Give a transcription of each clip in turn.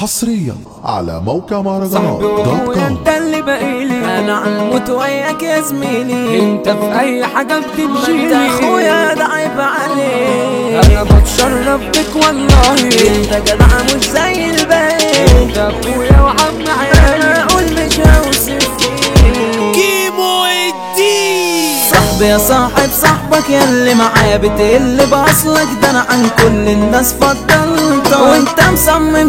حصريا على موقع مهرجانات دوت صاحبي كوم انت اللي بقيلي انا عالموت وياك يا زميلي انت في اي حاجة انت بتمشيلي اخويا ده عيب عليك انا بتشرف بك والله انت جدع مش زي الباقي انت اخويا وعم عيالي انا اقول مش هوصف فيك كيمو الدين صاحبي يا صاحب صاحبك يا اللي معايا بتقل باصلك ده انا عن كل الناس فضلت وانت مصمم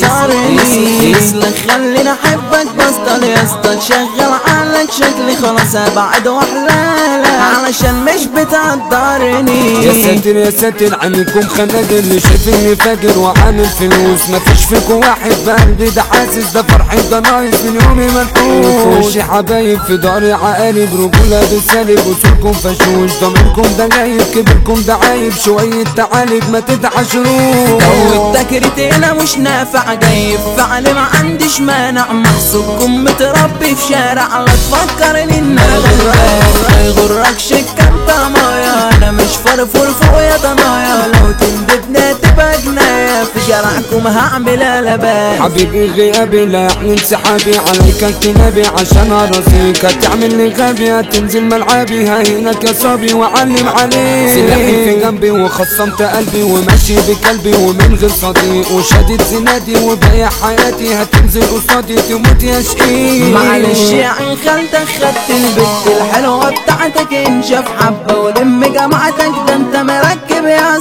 تخسرني يسلك خليني احبك بسطل يا اسطى تشغل عقلك شكلي خلاص ابعد واحلالك علشان مش بتقدرني يا ساتر يا ساتر عنكم خنادر اللي شايف اني فاجر وعامل فلوس مفيش فيكم واحد بقلبي ده حاسس ده فرحي ده ناقص من يومي منحوس في وشي حبايب في داري عقارب رجولة بتسالب وصولكم فشوش ضميركم ده جايب كبركم ده عايب شوية تعالج ما تتعشروش جو التكريت هنا مش نافع جاي فعل ما عنديش مانع محسوبكم متربي في شارع لا تفكرني ان انا غرك ما يغركش الكلام طمايا انا مش فرفور فوق يا ضنايا لو تندبنا تبقى جنايا في شارعكم هعمل قلبان حبيبي غيابي لا يعني انسحابي عليك اجتنابي عشان ارضيك هتعمل لي غبي هتنزل ملعبي ههينك يا صبي واعلم عليك سلاحي في جنبي وخصمت قلبي وماشي بكلبي ومن غير صديق وشادد زنادي وبايع حياتي هتنزل قصادي تموت يا شقيق معلش يا عين خالتك خدت البت الحلوة بتاعتك انشف حبة ولم جماعتك ده انت مركب يا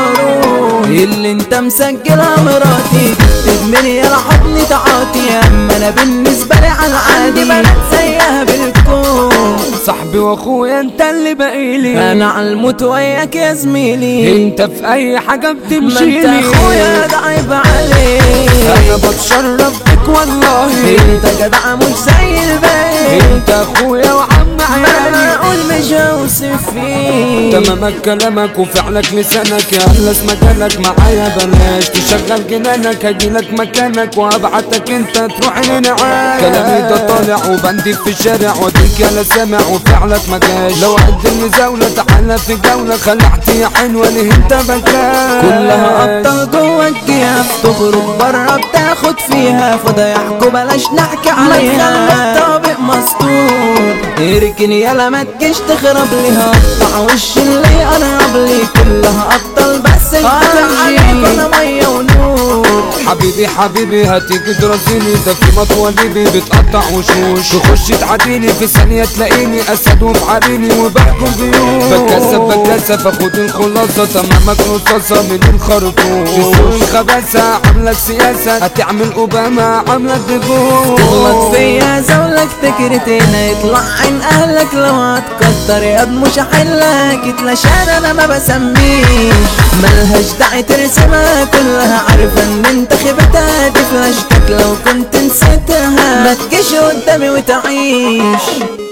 ستارون اللي انت مسجلها مراتي تدمني يا حضني تعاطي اما انا بالنسبة لي على العادي بنات زيها بالكون صاحبي واخويا انت اللي بقيلي انا عالموت وياك يا زميلي انت في اي حاجة ما بتمشيلي انت اخويا ده عيب عليك انا بتشرف بك والله انت جدع مش زي الباقي انت اخويا وعم ما عيالي انا اقول مش هوصف فيك تمامك كلامك وفعلك لسانك يا اهلس مجالك معايا بلاش تشغل جنانك هجيلك مكانك وابعتك انت تروح لنعاش كلامي ده طالع وبندي في الشارع وديك يا لا سامع وفعلك مجاش لو قد المزاولة تعالى في جولة خلعت يا حلوة ليه انت بكاش كلها ابطال جوه الجياب تخرج بره بتاخد فيها فضايحكوا بلاش نحكي عليها طابق مستور اركن يلا ما تجيش تخرب لي هقطع وش اللي يقرب لي كلها ابطال بس انت عليك انا ميه ونور حبيبي حبيبي هتيجي ترازيني ده في مطوى ليبي بتقطع وشوش تخش تعديني في ثانية تلاقيني أسد وفي عريني وبحكم بيوش بكسب بكسب اخد الخلاصة تمامك رصاصة من الخرطوش تسوق الخباثة عاملك سياسة هتعمل أوباما عاملك ديفوش تغلط فيا زولك فكرتين يطلع عين اهلك لو هتكتر ياض مش هحلك اتلاشان انا ما بسميش ملهاش داعي ترسمها كلها عارفه ان انت خيبتها دي فلاشتك لو كنت نسيتها ما تجيش قدامي وتعيش